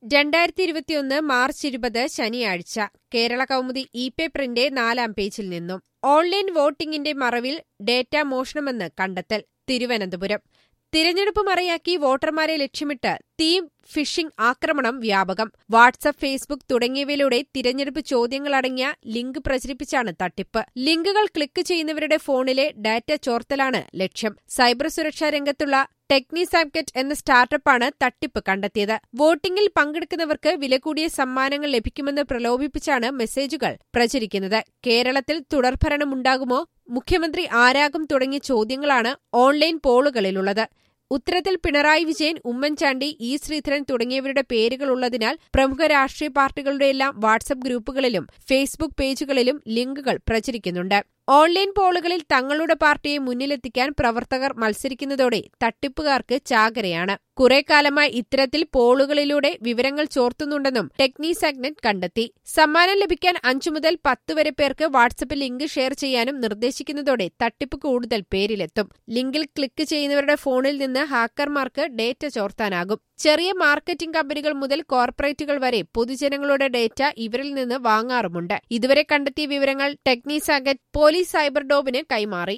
രണ്ടായിരത്തി ഇരുപത്തിയൊന്ന് മാർച്ച് ഇരുപത് ശനിയാഴ്ച കേരള കൗമുദി ഇ പേപ്പറിന്റെ നാലാം പേജിൽ നിന്നും ഓൺലൈൻ വോട്ടിംഗിന്റെ മറവിൽ ഡേറ്റ മോഷണമെന്ന് കണ്ടെത്തൽ തിരുവനന്തപുരം തിരഞ്ഞെടുപ്പ് മറയാക്കി വോട്ടർമാരെ ലക്ഷ്യമിട്ട് തീം ഫിഷിംഗ് ആക്രമണം വ്യാപകം വാട്സ്ആപ്പ് ഫേസ്ബുക്ക് തുടങ്ങിയവയിലൂടെ തിരഞ്ഞെടുപ്പ് ചോദ്യങ്ങളടങ്ങിയ ലിങ്ക് പ്രചരിപ്പിച്ചാണ് തട്ടിപ്പ് ലിങ്കുകൾ ക്ലിക്ക് ചെയ്യുന്നവരുടെ ഫോണിലെ ഡാറ്റ ചോർത്തലാണ് ലക്ഷ്യം സൈബർ സുരക്ഷാ രംഗത്തുള്ള ടെക്നിസാംകെറ്റ് എന്ന സ്റ്റാർട്ടപ്പാണ് തട്ടിപ്പ് കണ്ടെത്തിയത് വോട്ടിംഗിൽ പങ്കെടുക്കുന്നവർക്ക് വില കൂടിയ സമ്മാനങ്ങൾ ലഭിക്കുമെന്ന് പ്രലോഭിപ്പിച്ചാണ് മെസ്സേജുകൾ പ്രചരിക്കുന്നത് കേരളത്തിൽ തുടർഭരണമുണ്ടാകുമോ മുഖ്യമന്ത്രി ആരാകും തുടങ്ങിയ ചോദ്യങ്ങളാണ് ഓൺലൈൻ പോളുകളിലുള്ളത് ഉത്തരത്തിൽ പിണറായി വിജയൻ ഉമ്മൻചാണ്ടി ഇ ശ്രീധരൻ തുടങ്ങിയവരുടെ പേരുകളുള്ളതിനാൽ പ്രമുഖ രാഷ്ട്രീയ പാർട്ടികളുടെയെല്ലാം വാട്സപ്പ് ഗ്രൂപ്പുകളിലും ഫേസ്ബുക്ക് പേജുകളിലും ലിങ്കുകൾ പ്രചരിക്കുന്നുണ്ട് ഓൺലൈൻ പോളുകളിൽ തങ്ങളുടെ പാർട്ടിയെ മുന്നിലെത്തിക്കാൻ പ്രവർത്തകർ മത്സരിക്കുന്നതോടെ തട്ടിപ്പുകാർക്ക് ചാകരയാണ് കുറെ കാലമായി ഇത്തരത്തിൽ പോളുകളിലൂടെ വിവരങ്ങൾ ചോർത്തുന്നുണ്ടെന്നും ടെക്നിസാഗ്നറ്റ് കണ്ടെത്തി സമ്മാനം ലഭിക്കാൻ അഞ്ചു മുതൽ പത്ത് വരെ പേർക്ക് വാട്സപ്പിൽ ലിങ്ക് ഷെയർ ചെയ്യാനും നിർദ്ദേശിക്കുന്നതോടെ തട്ടിപ്പ് കൂടുതൽ പേരിലെത്തും ലിങ്കിൽ ക്ലിക്ക് ചെയ്യുന്നവരുടെ ഫോണിൽ നിന്ന് ഹാക്കർമാർക്ക് ഡേറ്റ ചോർത്താനാകും ചെറിയ മാർക്കറ്റിംഗ് കമ്പനികൾ മുതൽ കോർപ്പറേറ്റുകൾ വരെ പൊതുജനങ്ങളുടെ ഡേറ്റ ഇവരിൽ നിന്ന് വാങ്ങാറുമുണ്ട് ഇതുവരെ കണ്ടെത്തിയ വിവരങ്ങൾ ടെക്നിസാഗറ്റ് പോലീസ് സൈബർ ഡോബിന് കൈമാറി